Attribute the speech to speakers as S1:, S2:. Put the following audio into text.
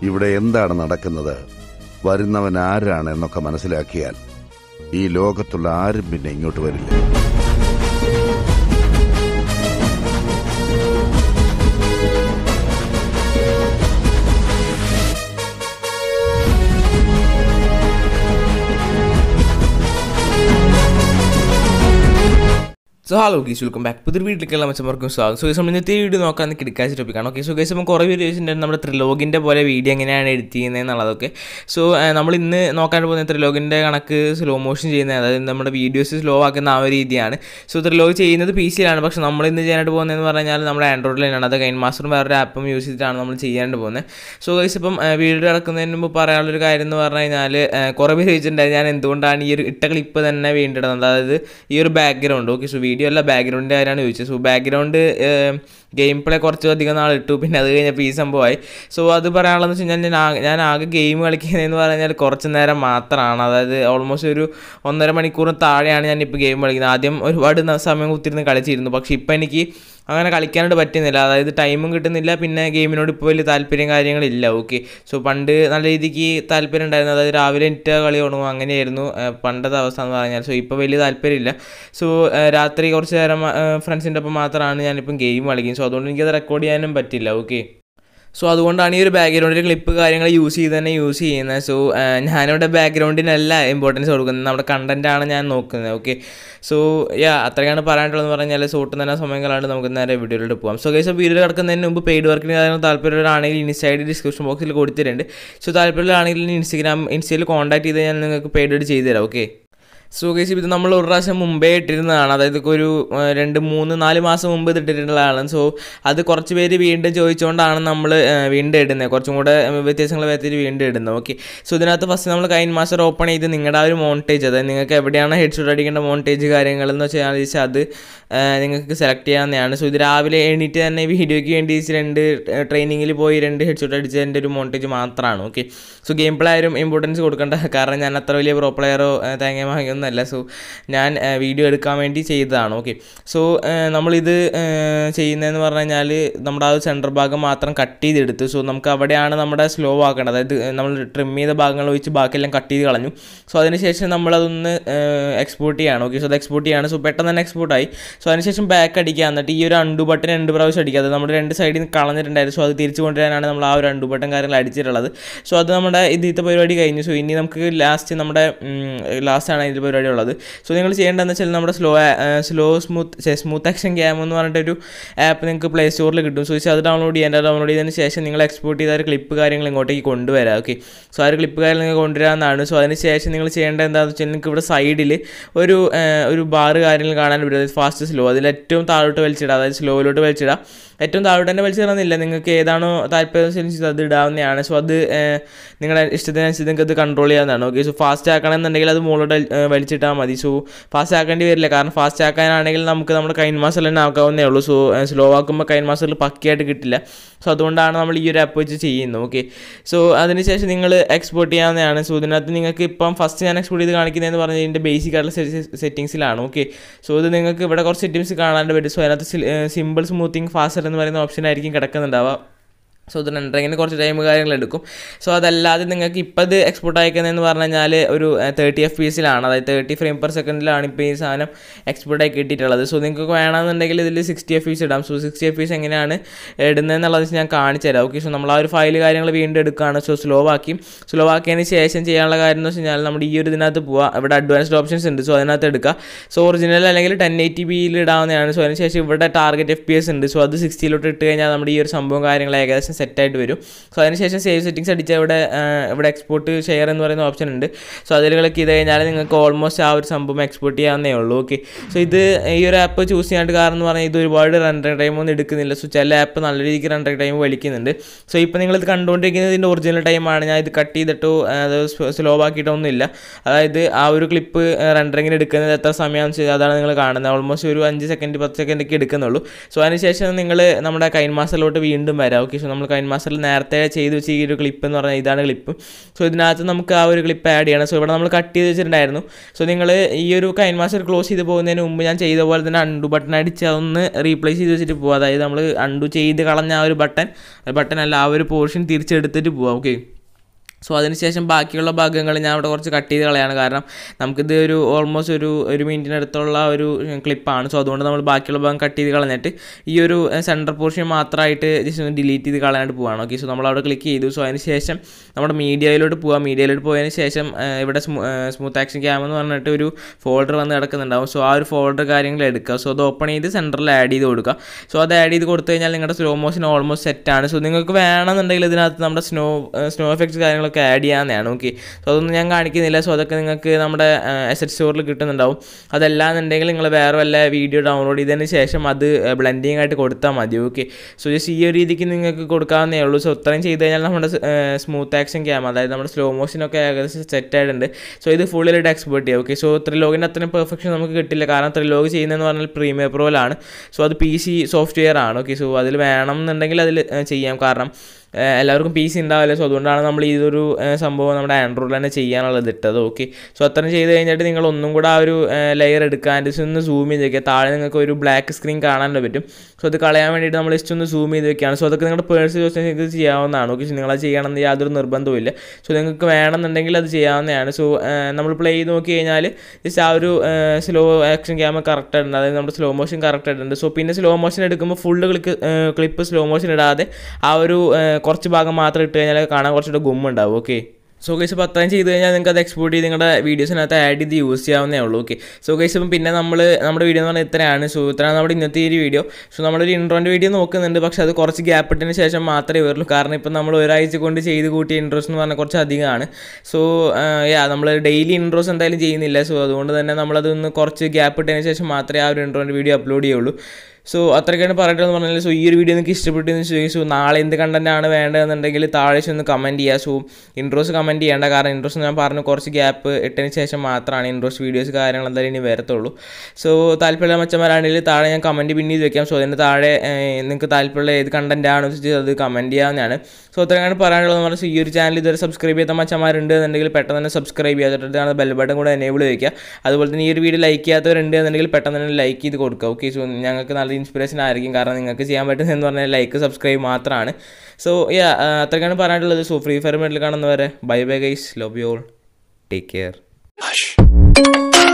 S1: ഇവിടെ എന്താണ് നടക്കുന്നത് വരുന്നവൻ ആരാണ് എന്നൊക്കെ മനസ്സിലാക്കിയാൽ ഈ ലോകത്തുള്ള ആരും പിന്നെ ഇങ്ങോട്ട് വരില്ല
S2: so hello guys welcome back പുതിയ വീട്ടിലേക്കുള്ള മച്ചമാർക്കും സ്വാഗതം സോ നമ്മൾ ഇന്നത്തെ വീഡിയോ നോക്കാൻ കിടക്കാച്ച ടോപ്പിക്കാണ് ഓക്കെ സോ ഗൈസ് നമ്മൾ കുറേ വീഡിയോ ചോദിച്ചിട്ടുണ്ട് നമ്മുടെ ത്രിലോഗിൻ്റെ പോലെ വീഡിയോ എങ്ങനെയാണ് എഡിറ്റ് ചെയ്യുന്നത് എന്നുള്ളതൊക്കെ സോ നമ്മൾ ഇന്ന് നോക്കാൻ പോകുന്ന ത്രിലോഗിൻ്റെ കണക്ക് സ്ലോ മോഷൻ ചെയ്യുന്നത് അതായത് നമ്മുടെ വീഡിയോസ് സ്ലോ ആക്കുന്ന ആ ഒരു രീതിയാണ് സോ ത്രിലോഗ് ചെയ്യുന്നത് പി സിയിലാണ് പക്ഷെ നമ്മൾ ഇന്ന് ചെയ്യാനായിട്ട് പോകുന്നതെന്ന് പറഞ്ഞാൽ നമ്മുടെ ആൻഡ്രോയിഡിലാണ് അത് കൈൻ മാസ്റ്ററും വേറൊരു ആപ്പും യൂസ് ചെയ്തിട്ടാണ് നമ്മൾ ചെയ്യാനായിട്ട് പോകുന്നത് സോ ഗൈസ് ഇപ്പം വീഡിയോ ഇറക്കുന്നതിന് മുമ്പ് പറയാനുള്ളൊരു കാര്യം എന്ന് പറഞ്ഞു കഴിഞ്ഞാൽ കുറേ പേര് ചോദിച്ചിട്ടുണ്ടായിരുന്നു ഞാൻ എന്തുകൊണ്ടാണ് ഈ ഒരു ഇട്ട ക്ലിപ്പ് തന്നെ വീണ്ടിടുന്നത് അതായത് ഈ ഒരു ബാക്ക്ഗ്രൗണ്ട് ഓക്കെ സോ വീഡിയോ അല്ല ബാക്ക്ഗ്രൗണ്ടിൻ്റെ കാര്യമാണ് ചോദിച്ചത് സോ ബാക്ക്ഗ്രൗണ്ട് ഗെയിം പ്ലേ കുറച്ച് അധികം നാൾ ഇട്ടു പിന്നെ അത് കഴിഞ്ഞപ്പോൾ ഈ സംഭവമായി സോ അത് പറയാനുള്ളതെന്ന് വെച്ച് കഴിഞ്ഞാൽ ഞാൻ ആ- ഞാൻ ആകെ ഗെയിം കളിക്കുന്നതെന്ന് പറഞ്ഞാൽ കുറച്ച് നേരം മാത്രമാണ് അതായത് ഓൾമോസ്റ്റ് ഒരു ഒന്നര മണിക്കൂറിന് താഴെയാണ് ഞാനിപ്പോൾ ഗെയിം കളിക്കുന്നത് ആദ്യം ഒരുപാട് ന- സമയം കുത്തിരുന്ന് കളിച്ചിരുന്നു പക്ഷേ ഇപ്പം എനിക്ക് അങ്ങനെ കളിക്കാനായിട്ട് പറ്റുന്നില്ല അതായത് ടൈമും കിട്ടുന്നില്ല പിന്നെ ഗെയിമിനോട് ഇപ്പോൾ വലിയ താല്പര്യം കാര്യങ്ങളില്ല ഓക്കെ സോ പണ്ട് നല്ല രീതിക്ക് താല്പര്യം ഉണ്ടായിരുന്നു അതായത് രാവിലെ എണീറ്റ കളി തുടങ്ങും അങ്ങനെയായിരുന്നു ആ, പണ്ടത്തെ അവസ്ഥ എന്ന് പറഞ്ഞാൽ സോ ഇപ്പോൾ വലിയ താല്പര്യമില്ല സോ രാത്രി കുറച്ച് നേരം ഫ്രണ്ട്സിൻ്റെ ഒപ്പം മാത്രമാണ് ഞാനിപ്പം ഗെയിം കളിക്കുന്നത് സോ അതുകൊണ്ട് എനിക്കത് റെക്കോർഡ് ചെയ്യാനും പറ്റില്ല ഓക്കെ സോ അതുകൊണ്ടാണ് ഈ ഒരു ബാക്ക്ഗ്രൗണ്ടിൽ ക്ലിപ്പ് കാര്യങ്ങൾ യൂസ് ചെയ്ത് തന്നെ യൂസ് ചെയ്യുന്നത് സോ ഞാനിവിടെ ബാക്ക്ഗ്രൗണ്ടിനല്ല ഇമ്പോർട്ടൻസ് കൊടുക്കുന്നത് നമ്മുടെ കണ്ടൻറ്റാണ് ഞാൻ നോക്കുന്നത് ഓക്കെ സോ യാ അത്രയാണ് പറയാനുള്ളതെന്ന് പറഞ്ഞാൽ സോട്ട് തന്നെ സമയങ്ങളാണ് നമുക്ക് നേരെ വീഡിയോയിലോട്ട് പോകാം സോ ഗൈസ് വീഡിയോ കിടക്കുന്നതിന് മുമ്പ് പെയ്ഡ് വർക്കിന് കാര്യങ്ങൾ താല്പര്യമുള്ളവരാണെങ്കിൽ ഇൻസ്റ്റൈഡ് ഡിസ്ക്രിപ്ഷൻ ബോക്സിൽ കൊടുത്തിട്ടുണ്ട് സോ താല്പര്യമുള്ളതാണെങ്കിൽ ഇൻസ്റ്റഗ്രാം ഇൻസ്റ്റയിൽ കോൺടാക്ട് ചെയ്ത് ഞാൻ നിങ്ങൾക്ക് പെയ്ഡ് ചെയ്ത് തരാം ഓക്കെ സോ ഗൈസ് ഇത് നമ്മൾ ഒരു പ്രാവശ്യം മുമ്പേ ഇട്ടിരുന്നതാണ് അതായത് ഇതൊക്കെ ഒരു ആ, രണ്ട് മൂന്ന് നാല് മാസം മുമ്പ് ഇത് ഇട്ടിട്ടുള്ളതാണ് സോ അത് കുറച്ച് പേര് വീണ്ടും ചോദിച്ചുകൊണ്ടാണ് നമ്മൾ വീണ്ടും ഇടുന്നത് കുറച്ചും കൂടെ വ്യത്യാസങ്ങൾ വരുത്തിയിട്ട് വീണ്ടും ഇടുന്നത് ഓക്കെ സോ ഇതിനകത്ത് ഫസ്റ്റ് നമ്മൾ കൈൻ മാസ്റ്റർ ഓപ്പൺ ചെയ്ത് നിങ്ങളുടെ ആ ഒരു മോണ്ടേജ് അതായത് നിങ്ങൾക്ക് എവിടെയാണ് ഹെഡ് ഷോട്ട് അടിക്കേണ്ട മോണ്ടേജ് കാര്യങ്ങൾ എന്ന് വെച്ചാൽ വെച്ചാൽ അത് ആ, നിങ്ങൾക്ക് സെലക്ട് ചെയ്യാവുന്നതാണ് സോ ഇത് രാവിലെ എണീറ്റ് തന്നെ വീഡിയോയ്ക്ക് വേണ്ടി ഈ രണ്ട് ട്രെയിനിങ്ങിൽ പോയി രണ്ട് ഹെഡ് ഷോട്ട് അടിച്ചതിൻ്റെ ഒരു മോണ്ടേജ് മാത്രമാണ് ഓക്കെ സോ ഗെയിം പ്ലേ ആരും ഇമ്പോർട്ടൻസ് കൊടുക്കേണ്ട കാരണം ഞാൻ അത്ര വലിയ പ്രോ പ്ലെയറോ തേങ്ങ വാങ്ങിയൊന്നുമല്ല സോ ഞാൻ വീഡിയോ എടുക്കാൻ വേണ്ടി ചെയ്തതാണ് ഓക്കെ സോ നമ്മളിത് ആ, ചെയ്യുന്നതെന്ന് പറഞ്ഞു കഴിഞ്ഞാൽ നമ്മുടെ ആ ഒരു സെൻറ്റർ ഭാഗം മാത്രം കട്ട് ചെയ്തെടുത്തു സോ നമുക്ക് അവിടെയാണ് നമ്മുടെ സ്ലോ ആക്കേണ്ടത് അതായത് നമ്മൾ ട്രിം ചെയ്ത ഭാഗങ്ങൾ ഒഴിച്ച് ബാക്കിയെല്ലാം കട്ട് ചെയ്ത് കളഞ്ഞു സോ അതിനുശേഷം നമ്മളതൊന്ന് എക്സ്പോർട്ട് ചെയ്യാണ് ഓക്കെ സോ അത് എക്സ്പോർട്ട് ചെയ്യാണ് സോ പെട്ടെന്ന് തന്നെ എക്സ്പോർട്ട് ആയി സോ അതിനുശേഷം ബാക്ക് അടിക്കുക എന്നിട്ട് ഈ ഒരു അണ്ടു ബട്ടൺ രണ്ട് പ്രാവശ്യം അടിക്കുക അത് നമ്മുടെ രണ്ട് സൈഡിൽ നിന്ന് കളഞ്ഞിട്ടുണ്ടായിരുന്നു സോ അത് തിരിച്ചു കൊണ്ടുവരാനാണ് നമ്മൾ ആ ഒരു അണ്ടു ബട്ടൺ കാര്യങ്ങൾ അടിച്ചിട്ടുള്ളത് സോ അത് നമ്മുടെ ഇതിത്തെ പരിപാടി കഴിഞ്ഞു സോ ഇനി നമുക്ക് ലാസ്റ്റ് നമ്മുടെ ലാസ്റ്റാണ് ഇതിൽ പരിപാടി ഉള്ളത് സോ നിങ്ങൾ ചെയ്യേണ്ടതെന്ന് വെച്ചാൽ നമ്മുടെ slow slow smooth smooth action cam എന്ന് പറഞ്ഞിട്ടൊരു ആപ്പ് നിങ്ങൾക്ക് പ്ലേ സ്റ്റോറിൽ കിട്ടും സോ അത് ഡൗൺലോഡ് ചെയ്യാൻ ഡൗൺലോഡ് ചെയ്തതിന് ശേഷം നിങ്ങൾ എക്സ്പോർട്ട് ചെയ്ത ഒരു ക്ലിപ്പ് കാര്യങ്ങൾ ഇങ്ങോട്ടേക്ക് കൊണ്ടുവരാം ഓക്കെ സോ ആ ഒരു ക്ലിപ്പ് കാര്യങ്ങൾ നിങ്ങൾ കൊണ്ടുവരാമെന്നാണ് സോ അതിന് ശേഷം നിങ്ങൾ ചെയ്യേണ്ടത് എന്താണെന്ന് വെച്ചാൽ നിങ്ങൾക്ക് ഇവിടെ സൈഡിൽ ഒരു ആ, ഒരു ബാറ് കാര്യങ്ങൾ കാണാൻ പറ്റും ഫാസ്റ്റ് സ്ലോ അതിൽ ഏറ്റവും താഴോട്ട് വലിച്ചിടുക അതായത് സ്ലോയിലോട്ട് വലിച്ചിടുക ഏറ്റവും താഴോട്ട് തന്നെ വലിച്ചിടണമെന്നില്ല നിങ്ങൾക്ക് ഏതാണോ താല്പര്യം അത് ഇടാവുന്നതാണ് സോ അത് ആ, നിങ്ങളുടെ ഇഷ്ടത്തിനനുസരിച്ച് നിങ്ങൾക്ക് അത് കൺട്രോൾ ചെയ്യാവുന്നതാണ് ഓക്കെ സോ ഫാസ്റ്റ് ആക്കണമെന്നുണ്ടെങ്കിൽ അത് മുകളിലോട്ട് ആ, വലിച്ചിട്ടാൽ മതി സോ ഫാസ്റ്റ് ആക്കേണ്ടി വരില്ല കാരണം ഫാസ്റ്റ് ആക്കാനാണെങ്കിൽ നമുക്ക് നമ്മുടെ കൈൻ മാസ്റ്റർ തന്നെ ആക്കാവുന്നേ ഉള്ളൂ സോ സ്ലോ ആക്കുമ്പോൾ കൈൻ മാസ്റ്ററിൽ പക്കയായിട്ട് കിട്ടില്ല സോ അതുകൊണ്ടാണ് നമ്മൾ ഈ ഒരു ആപ്പ് വെച്ച് ചെയ്യുന്നത് ഓക്കെ സോ അതിനുശേഷം നിങ്ങൾ എക്സ്പോർട്ട് ചെയ്യാവുന്നതാണ് സോ ഇതിനകത്ത് നിങ്ങൾക്ക് ഇപ്പം ഫസ്റ്റ് ഞാൻ എക്സ്പോർട്ട് ചെയ്ത് കാണിക്കുന്നതെന്ന് പറഞ്ഞാൽ ഇതിൻ്റെ ബേസിക് ആയിട്ടുള്ള സെറ്റിങ്സിലാണ് ഓക്കെ സോ ഇത് നിങ്ങൾക്ക് ഇവിടെ കുറച്ച് സെറ്റിങ്സ് കാണാണ്ട് പറ്റും സോ അതിനകത്ത് സിമ്പിൾ സ്മൂത്തിങ് ഫാസ്റ്റർ എന്ന് പറയുന്ന ഓപ്ഷൻ ആയിരിക്കും കിടക്കുന്നുണ്ടാവുക സോ ഇത് രണ്ടരങ്ങിന് കുറച്ച് ടൈം കാര്യങ്ങൾ എടുക്കും സോ അതല്ലാതെ നിങ്ങൾക്ക് ഇപ്പോൾ ഇത് എക്സ്പോർട്ട് അയക്കുന്നതെന്ന് പറഞ്ഞു കഴിഞ്ഞാൽ ഒരു തേർട്ടി എഫ് പി എസിലാണ് അതായത് തേർട്ടി ഫ്രെയിം പെർ സെക്കൻഡിലാണ് ഇപ്പോൾ ഈ സാധനം എക്സ്പോർട്ട് ആയി കിട്ടിയിട്ടുള്ളത് സോ നിങ്ങൾക്ക് വേണമെന്നുണ്ടെങ്കിൽ ഇതിൽ സിക്സ്റ്റി എഫ് പീസ് ഇടാം സോ സിക്സ്റ്റി എഫ് പീസ് എങ്ങനെയാണ് ഇടുന്നതെന്നുള്ളത് ഞാൻ കാണിച്ചു തരാം ഓക്കെ സോ നമ്മൾ ആ ഒരു ഫയൽ കാര്യങ്ങൾ വീണ്ടും എടുക്കുകയാണ് സോ സ്ലോ ആക്കി സ്ലോ ആക്കിയതിന് ശേഷം ചെയ്യാനുള്ള കാര്യം എന്ന് വെച്ച് കഴിഞ്ഞാൽ നമ്മുടെ ഈ ഒരു ഇതിനകത്ത് പോവുക ഇവിടെ അഡ്വാൻസ്ഡ് ഓപ്ഷൻസ് ഉണ്ട് സോ അതിനകത്ത് എടുക്കുക സോ ഒറിജിനൽ അല്ലെങ്കിൽ ടെൻ എയ്റ്റി ബിയിൽ ഇടാവുന്നതാണ് സോ അതിന് ശേഷം ഇവിടെ ടാർഗറ്റ് എഫ് പി എസ് ഉണ്ട് സോ അത് സിക്സ്റ്റിയിലോട്ട് ഇട്ട് കഴിഞ്ഞാൽ നമ്മുടെ ഈ ഒരു സംഭവം കാര്യങ്ങൾ ഏകദേശം സെറ്റായിട്ട് വരും സോ അതിനുശേഷം സേവ് സെറ്റിംഗ്സ് അടിച്ചാൽ ഇവിടെ ആ, ഇവിടെ എക്സ്പോർട്ട് ഷെയർ എന്ന് പറയുന്ന ഓപ്ഷൻ ഉണ്ട് സോ അതിൽ ക്ലിക്ക് ചെയ്ത് കഴിഞ്ഞാൽ നിങ്ങൾക്ക് ഓൾമോസ്റ്റ് ആ ഒരു സംഭവം എക്സ്പോർട്ട് ചെയ്യാവുന്നേ ഉള്ളൂ ഓക്കെ സോ ഇത് ഈ ഒരു ആപ്പ് ചൂസ് ചെയ്യാനായിട്ട് കാരണം എന്ന് പറഞ്ഞാൽ ഇത് ഒരുപാട് റണ്ടർ ടൈം ഒന്നും എടുക്കുന്നില്ല സോ ചില ആപ്പ് നല്ല രീതിക്ക് റണ്ടർ ടൈം വലിക്കുന്നുണ്ട് സോ ഇപ്പോൾ നിങ്ങളിത് കണ്ടുകൊണ്ടിരിക്കുന്നത് ഇതിൻ്റെ ഒറിജിനൽ ടൈമാണ് ഞാൻ ഇത് കട്ട് ചെയ്തിട്ടോ ആ, അത് സ്ലോ ആക്കിയിട്ടൊന്നും ഇല്ല അതായത് ആ ഒരു ക്ലിപ്പ് റണ്ടറിങ്ങിന് എടുക്കുന്നത് എത്ര സമയമാണെന്ന് വെച്ചാൽ അതാണ് നിങ്ങൾ കാണുന്നത് ഓൾമോസ്റ്റ് ഒരു അഞ്ച് സെക്കൻഡ് പത്ത് സെക്കൻഡ് ഒക്കെ എടുക്കുന്നുള്ളൂ സോ അതിനുശേഷം നിങ്ങൾ നമ്മുടെ കൈൻ മാസ്റ്ററിലോട്ട് വീണ്ടും വരാം ഓക്കെ സോ നമ്മൾ നമ്മൾ കൈൻ മാസ്റ്ററിൽ നേരത്തെ ചെയ്ത് വെച്ച ഈ ഒരു ക്ലിപ്പ് എന്ന് പറഞ്ഞാൽ ഇതാണ് ക്ലിപ്പ് സോ ഇതിനകത്ത് നമുക്ക് ആ ഒരു ക്ലിപ്പ് ആഡ് ചെയ്യണം സോ ഇവിടെ നമ്മൾ കട്ട് ചെയ്ത് വെച്ചിട്ടുണ്ടായിരുന്നു സോ നിങ്ങൾ ഈ ഒരു കൈൻ മാസ്റ്റർ ക്ലോസ് ചെയ്ത് പോകുന്നതിന് മുമ്പ് ഞാൻ ചെയ്ത പോലെ തന്നെ അണ്ടു ബട്ടൺ അടിച്ച് അതൊന്ന് റീപ്ലേസ് ചെയ്ത് വെച്ചിട്ട് പോകുക അതായത് നമ്മൾ അണ്ടു ചെയ്ത് കളഞ്ഞ ആ ഒരു ബട്ടൺ ബട്ടൺ അല്ല ആ ഒരു പോർഷൻ തിരിച്ചെടുത്തിട്ട് പോവാം ഓക്കെ സോ അതിനുശേഷം ബാക്കിയുള്ള ഭാഗങ്ങൾ ഞാൻ അവിടെ കുറച്ച് കട്ട് ചെയ്ത് കളയാണ് കാരണം നമുക്കിത് ഒരു ഓൾമോസ്റ്റ് ഒരു ഒരു മിനിറ്റിനടുത്തുള്ള ഒരു ക്ലിപ്പാണ് സോ അതുകൊണ്ട് നമ്മൾ ബാക്കിയുള്ള ഭാഗം കട്ട് ചെയ്ത് കളഞ്ഞിട്ട് ഈ ഒരു സെൻറ്റർ പോർഷൻ മാത്രമായിട്ട് ജസ്റ്റ് ഒന്ന് ഡിലീറ്റ് ചെയ്ത് കളയാനായിട്ട് പോവാണ് ഓക്കെ സോ നമ്മൾ അവിടെ ക്ലിക്ക് ചെയ്തു സോ അതിന് ശേഷം നമ്മുടെ മീഡിയയിലോട്ട് പോവാം മീഡിയയിലോട്ട് പോയതിന് ശേഷം ആ, ഇവിടെ സ്മൂത്ത് ആക്ഷൻ ക്യാം എന്ന് പറഞ്ഞിട്ട് ഒരു ഫോൾഡർ വന്ന് കിടക്കുന്നുണ്ടാവും സോ ആ ഒരു ഫോൾഡർ കാര്യങ്ങൾ എടുക്കുക സോ അത് ഓപ്പൺ ചെയ്ത് സെൻറ്ററിൽ ആഡ് ചെയ്ത് കൊടുക്കുക സോ അത് ആഡ് ചെയ്ത് കൊടുത്തു കഴിഞ്ഞാൽ നിങ്ങളുടെ സ്ലോ മോഷൻ ഓൾമോസ്റ്റ് സെറ്റാണ് സോ നിങ്ങൾക്ക് വേണമെന്നുണ്ടെങ്കിൽ ഇതിനകത്ത് നമ്മുടെ സ്നോ സ്നോ എഫക്ട്സ് കാര്യങ്ങളൊക്കെ ആഡ് ചെയ്യാവുന്നതാണ് ഓക്കെ സോ അതൊന്നും ഞാൻ കാണിക്കുന്നില്ല സോ അതൊക്കെ നിങ്ങൾക്ക് നമ്മുടെ എസ് എച്ച് സ്റ്റോറിൽ കിട്ടുന്നുണ്ടാവും അതല്ലാന്നുണ്ടെങ്കിൽ നിങ്ങൾ വേറെ വല്ല വീഡിയോ ഡൗൺലോഡ് ചെയ്തതിന് ശേഷം അത് ബ്ലെൻഡിങ് ആയിട്ട് കൊടുത്താൽ മതി ഓക്കെ സോ ജസ്റ്റ് ഈ ഒരു രീതിക്ക് നിങ്ങൾക്ക് കൊടുക്കാവുന്നേ ഉള്ളൂ സോ ഇത്രയും ചെയ്ത് കഴിഞ്ഞാൽ നമ്മുടെ സ്മൂത്ത് ആക്ഷൻ ക്യാം അതായത് നമ്മുടെ സ്ലോ മോഷനൊക്കെ ഏകദേശം സെറ്റ് ആയിട്ടുണ്ട് സോ ഇത് ഫുള്ളിലായിട്ട് എക്സ്പേർട്ട് ചെയ്യാം ഓക്കെ സോ ത്രിലോഗിന് അത്രയും പെർഫെക്ഷൻ നമുക്ക് കിട്ടില്ല കാരണം ത്രിലോഗ് ചെയ്യുന്നതെന്ന് പറഞ്ഞാൽ പ്രീമിയർ പ്രോയിലാണ് സോ അത് പി സി സോഫ്റ്റ്വെയർ ആണ് ഓക്കെ സോ അതിൽ വേണം എന്നുണ്ടെങ്കിൽ അതിൽ ചെയ്യാം കാരണം ഏഹ് എല്ലാവർക്കും പി സി ഉണ്ടാവില്ല സോ അതുകൊണ്ടാണ് നമ്മൾ ഇതൊരു ഏഹ് സംഭവം നമ്മുടെ ആൻഡ്രോയിഡിൽ തന്നെ ചെയ്യാനുള്ളത് ഇട്ടത് ഓക്കെ സോ അത്രയും ചെയ്ത് കഴിഞ്ഞിട്ട് നിങ്ങൾ ഒന്നും കൂടെ ആ ഒരു ലെയർ എടുക്കാൻ ജസ്റ്റ് ഒന്ന് സൂം ചെയ്ത് വെക്കുക താഴെ നിങ്ങൾക്ക് ഒരു ബ്ലാക്ക് സ്ക്രീൻ കാണാൻ പറ്റും സോ അത് കളയാൻ വേണ്ടിയിട്ട് നമ്മൾ ജസ്റ്റ് ഒന്ന് സൂം ചെയ്ത് വെക്കുകയാണ് സോ അതൊക്കെ നിങ്ങളുടെ പേഴ്സണൽ ചോദിച്ചാൽ നിങ്ങൾക്ക് ചെയ്യാവുന്നതാണ് ഓക്കെ നിങ്ങളത് ചെയ്യണമെന്ന് യാതൊരു നിർബന്ധവുമില്ല സോ നിങ്ങൾക്ക് വേണമെന്നുണ്ടെങ്കിൽ അത് ചെയ്യാവുന്നതാണ് സോ നമ്മൾ പ്ലേ ചെയ്ത് നോക്കി കഴിഞ്ഞാൽ ജസ്റ്റ് ആ ഒരു സ്ലോ ആക്ഷൻ ക്യാമ കറക്റ്റ് ആയിട്ടുണ്ട് അതായത് നമ്മുടെ സ്ലോ മോഷൻ കറക്റ്റ് ആയിട്ടുണ്ട് സോ പിന്നെ സ്ലോ മോഷൻ എടുക്കുമ്പോൾ full click clip slow motion ഇടാതെ ആ ഒരു ഏഹ്, കുറച്ച് ഭാഗം മാത്രം ഇട്ട് കഴിഞ്ഞാൽ കാണാൻ കുറച്ചുകൂടെ ഗുമ്മുണ്ടാവും ഓക്കെ സോ ഗൈസ് ഇപ്പോൾ അത്രയും ചെയ്ത് കഴിഞ്ഞാൽ നിങ്ങൾക്ക് അത് എക്സ്പോർട്ട് ചെയ്ത് നിങ്ങളുടെ വീഡിയോസിനകത്ത് ആഡ് ചെയ്ത് യൂസ് ചെയ്യാവുന്നേ ഉള്ളൂ ഓക്കെ സോ ഗൈസ് ഇപ്പം പിന്നെ നമ്മൾ നമ്മുടെ വീഡിയോ എന്ന് പറഞ്ഞാൽ ഇത്രയാണ് സോ ഇത്രയാണ് നമ്മുടെ ഇന്നത്തെ ഈ ഒരു വീഡിയോ സോ നമ്മളൊരു ഇൻട്രോൻ്റെ വീഡിയോ നോക്കുന്നുണ്ട് പക്ഷേ അത് കുറച്ച് ഗ്യാപ്പ് ഇട്ടതിന് ശേഷം മാത്രമേ വരുള്ളൂ കാരണം ഇപ്പം നമ്മൾ ഒരാഴ്ച കൊണ്ട് ചെയ്ത് കൂട്ടിയ ഇൻട്രോസ് എന്ന് പറഞ്ഞാൽ കുറച്ച് അധികമാണ് സോ യാ നമ്മൾ ഡെയിലി ഇൻട്രോസ് എന്തായാലും ചെയ്യുന്നില്ല സോ അതുകൊണ്ട് തന്നെ നമ്മളതൊന്ന് കുറച്ച് ഗ്യാപ്പ് ഇട്ടതിന് ശേഷം മാത്രമേ ആ ഒരു ഇൻട്രോൻ്റെ വീഡിയോ അപ്ലോഡ് ചെയ്യുള്ളൂ സോ അത്രയ്ക്കാണ് പറയട്ടെന്ന് പറഞ്ഞാൽ സോ ഈ ഒരു വീഡിയോ നിങ്ങൾക്ക് ഇഷ്ടപ്പെട്ടെന്ന് ചോദിച്ചു നാളെ എന്ത് കണ്ടന്റ് ആണ് വേണ്ടതെന്നുണ്ടെങ്കിൽ താഴെ ഒന്ന് കമൻറ്റ് ചെയ്യുക സോ ഇൻട്രോസ് കമൻറ്റ് ചെയ്യേണ്ട കാരണം ഇൻട്രോസ് ഞാൻ പറഞ്ഞു കുറച്ച് ഗ്യാപ്പ് ഇട്ടതിന് ശേഷം മാത്രമാണ് ഇൻട്രോസ് വീഡിയോസ് കാര്യങ്ങൾ എന്തായാലും ഇനി വരത്തുള്ളൂ സോ താല്പര്യമുള്ള മച്ചന്മാരാണെങ്കിൽ താഴെ ഞാൻ കമൻറ്റ് പിൻ ചെയ്ത് വെക്കാം സോ അതിൻ്റെ താഴെ ഏഹ്, നിങ്ങൾക്ക് താല്പര്യമുള്ള ഏത് കണ്ടന്റ് ആണെന്ന് വെച്ചിട്ട് അത് കമൻറ്റ് ചെയ്യാവുന്നതാണ് സോ അത്രയാണ് പറയാനുള്ളത് എന്ന് പറഞ്ഞാൽ ഈ ഒരു ചാനൽ ഇതുവരെ സബ്സ്ക്രൈബ് ചെയ്ത മച്ചന്മാരുണ്ട് എന്നുണ്ടെങ്കിൽ പെട്ടെന്ന് തന്നെ സബ്സ്ക്രൈബ് ചെയ്യാത്തിട്ടാണ് ബെൽ ബട്ടൺ കൂടെ എനേബിൾ വയ്ക്കുക അതുപോലെ തന്നെ ഈ ഒരു വീഡിയോ ലൈക്ക് ചെയ്യാത്തവരുണ്ട് എന്നുണ്ടെങ്കിൽ പെട്ടെന്ന് തന്നെ ലൈക്ക് ചെയ്ത് കൊടുക്കുക ഓക്കെ സോ ഞങ്ങൾക്ക് നല്ല ഇൻസ്പിറേഷൻ ആയിരിക്കും കാരണം നിങ്ങൾക്ക് ചെയ്യാൻ പറ്റുന്നതെന്ന് പറഞ്ഞാൽ ലൈക്ക് സബ്സ്ക്രൈബ് മാത്രമാണ് സോ യാ അത്രയ്ക്കാണ് പറയാനുള്ളത് സോ ഫ്രീ ഫയർ മെഡൽ കാണുന്നവരെ bye bye guys love you all take care